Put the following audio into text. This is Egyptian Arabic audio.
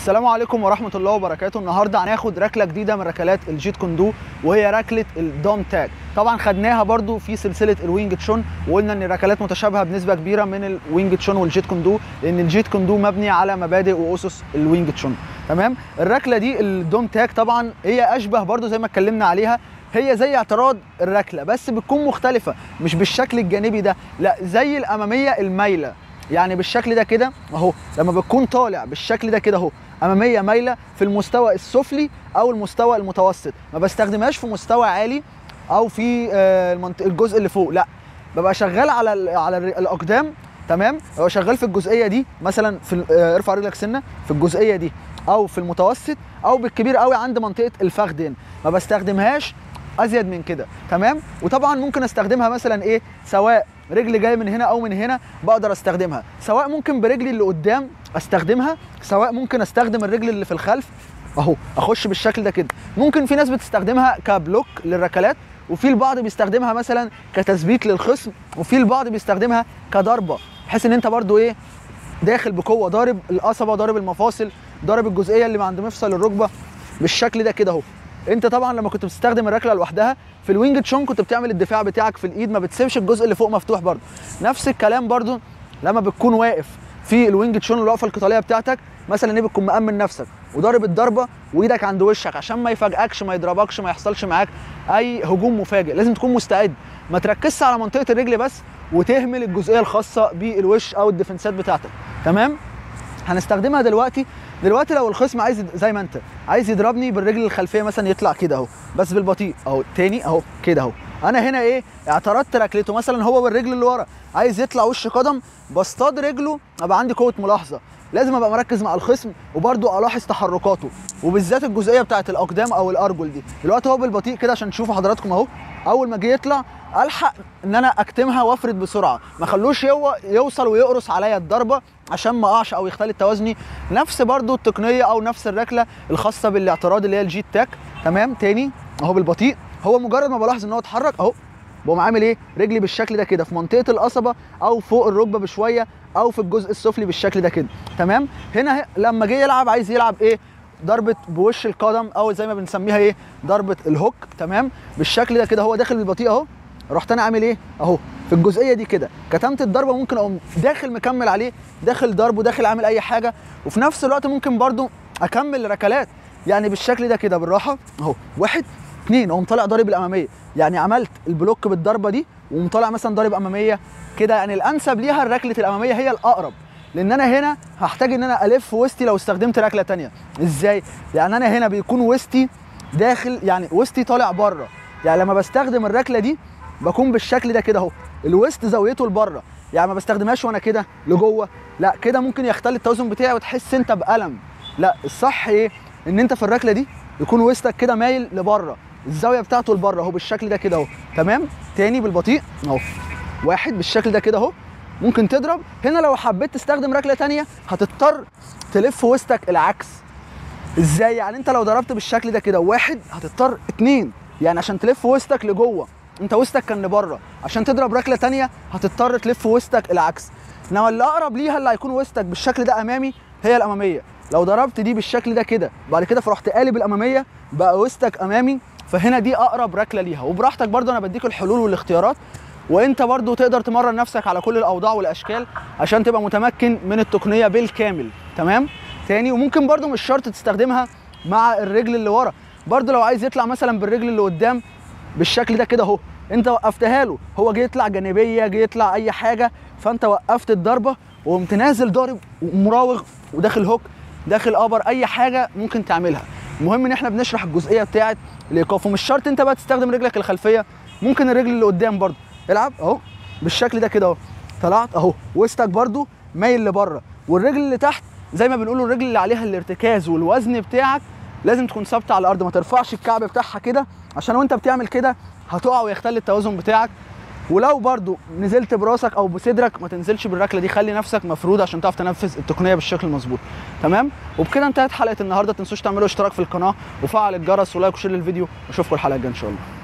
السلام عليكم ورحمه الله وبركاته النهارده هناخد ركله جديده من ركلات الجيت كوندو وهي ركله الدوم تاج طبعا خدناها برضو في سلسله الوينج تشون وقلنا ان الركلات متشابهه بنسبه كبيره من الوينج تشون والجيت كوندو لان الجيت كوندو مبني على مبادئ واسس الوينج تشون تمام الركله دي الدوم تاج طبعا هي اشبه برضو زي ما اتكلمنا عليها هي زي اعتراض الركله بس بتكون مختلفه مش بالشكل الجانبي ده لا زي الاماميه المايله يعني بالشكل ده كده اهو لما بتكون طالع بالشكل ده كده اهو اماميه مايله في المستوى السفلي او المستوى المتوسط ما بستخدمهاش في مستوى عالي او في آه، المنط- الجزء اللي فوق لا ببقى شغال على ال- على الر- الاقدام تمام ببقى شغال في الجزئيه دي مثلا في ال- آه، ارفع رجلك سنه في الجزئيه دي او في المتوسط او بالكبير قوي عند منطقه الفخذ هنا ما بستخدمهاش ازيد من كده تمام وطبعا ممكن استخدمها مثلا ايه سواء رجل جاي من هنا او من هنا بقدر استخدمها سواء ممكن برجلي اللي قدام استخدمها سواء ممكن استخدم الرجل اللي في الخلف اهو اخش بالشكل ده كده ممكن في ناس بتستخدمها كبلوك للركلات وفي البعض بيستخدمها مثلا كتثبيت للخصم وفي البعض بيستخدمها كضربه بحيث ان انت برضو ايه داخل بقوه ضارب القصبه ضارب المفاصل ضارب الجزئيه اللي عند مفصل الركبه بالشكل ده كده اهو انت طبعا لما كنت بتستخدم الركله لوحدها في الوينج تشون كنت بتعمل الدفاع بتاعك في الايد ما بتسيبش الجزء اللي فوق مفتوح برضه نفس الكلام برضه لما بتكون واقف في الوينج تشون الوقفه القتاليه بتاعتك مثلا ايه بتكون مأمن نفسك وضارب الضربه وايدك عند وشك عشان ما يفاجئكش ما يضربكش ما يحصلش معاك اي هجوم مفاجئ لازم تكون مستعد ما تركزش على منطقه الرجل بس وتهمل الجزئيه الخاصه بالوش او الديفنسات بتاعتك تمام هنستخدمها دلوقتي دلوقتي لو الخصم عايز يد- زي ما انت عايز يضربني بالرجل الخلفيه مثلا يطلع كده اهو بس بالبطيء اهو تاني اهو كده اهو انا هنا ايه اعترضت ركلته مثلا هو بالرجل اللي ورا عايز يطلع وش قدم بصطاد رجله ابقى عندي قوه ملاحظه لازم ابقى مركز مع الخصم وبرده الاحظ تحركاته وبالذات الجزئيه بتاعه الاقدام او الارجل دي دلوقتي هو بالبطيء كده عشان تشوفوا حضراتكم اهو اول ما جه يطلع الحق ان انا اكتمها وافرد بسرعه ما خلوش يو يوصل ويقرص عليا الضربه عشان ما اقعش او يختلط توازني نفس برضو التقنيه او نفس الركله الخاصه بالاعتراض اللي هي الجيت تاك تمام تاني اهو بالبطيء هو مجرد ما بلاحظ ان هو اتحرك اهو بقوم عامل ايه رجلي بالشكل ده كده في منطقه القصبه او فوق الركبه بشويه او في الجزء السفلي بالشكل ده كده تمام هنا ه- لما جه يلعب عايز يلعب ايه ضربه بوش القدم او زي ما بنسميها ايه ضربه الهوك تمام بالشكل ده كده هو داخل بالبطيء اهو رحت انا عامل ايه اهو في الجزئيه دي كده كتمت الضربه ممكن اقوم داخل مكمل عليه داخل ضربه داخل عامل اي حاجه وفي نفس الوقت ممكن برضو اكمل ركلات يعني بالشكل ده كده بالراحه اهو واحد اتنين اقوم طالع ضارب الاماميه يعني عملت البلوك بالضربه دي وقوم طالع مثلا ضارب اماميه كده يعني الانسب ليها الركله الاماميه هي الاقرب لان انا هنا هحتاج ان انا الف وسطي لو استخدمت ركله تانية ازاي يعني انا هنا بيكون وسطي داخل يعني وسطي طالع بره يعني لما بستخدم الركله دي بكون بالشكل ده كده اهو الوسط زاويته لبره يعني ما بستخدمهاش وانا كده لجوه لا كده ممكن يختل التوازن بتاعي وتحس انت بالم لا الصح ايه ان انت في الركله دي يكون وسطك كده مايل لبره الزاويه بتاعته لبره اهو بالشكل ده كده اهو تمام تاني بالبطيء اهو واحد بالشكل ده كده اهو ممكن تضرب هنا لو حبيت تستخدم ركله تانية هتضطر تلف وسطك العكس ازاي يعني انت لو ضربت بالشكل ده كده واحد هتضطر اتنين يعني عشان تلف وسطك لجوه انت وسطك كان لبره عشان تضرب ركله تانية هتضطر تلف وسطك العكس انما اللي اقرب ليها اللي هيكون وسطك بالشكل ده امامي هي الاماميه لو ضربت دي بالشكل ده كده بعد كده فرحت قالب الاماميه بقى وسطك امامي فهنا دي اقرب ركله ليها وبراحتك برضو انا بديك الحلول والاختيارات وانت برضو تقدر تمرن نفسك على كل الاوضاع والاشكال عشان تبقى متمكن من التقنيه بالكامل تمام تاني وممكن برضو مش شرط تستخدمها مع الرجل اللي ورا برضو لو عايز يطلع مثلا بالرجل اللي قدام بالشكل ده كده اهو انت وقفتها له هو جه يطلع جانبيه جه يطلع اي حاجه فانت وقفت الضربه وقمت نازل ضارب ومراوغ وداخل هوك داخل ابر اي حاجه ممكن تعملها المهم ان احنا بنشرح الجزئيه بتاعه الايقاف ومش شرط انت بقى تستخدم رجلك الخلفيه ممكن الرجل اللي قدام برضو العب اهو بالشكل ده كده اهو طلعت اهو وسطك برضو مايل لبره والرجل اللي تحت زي ما بنقول الرجل اللي عليها الارتكاز والوزن بتاعك لازم تكون ثابته على الارض ما ترفعش الكعب بتاعها كده عشان وانت بتعمل كده هتقع ويختل التوازن بتاعك ولو برضو نزلت براسك او بصدرك ما تنزلش بالركله دي خلي نفسك مفروض عشان تعرف تنفذ التقنيه بالشكل المظبوط تمام وبكده انتهت حلقه النهارده ما تنسوش تعملوا اشتراك في القناه وفعل الجرس ولايك وشير للفيديو واشوفكم الحلقه الجايه ان شاء الله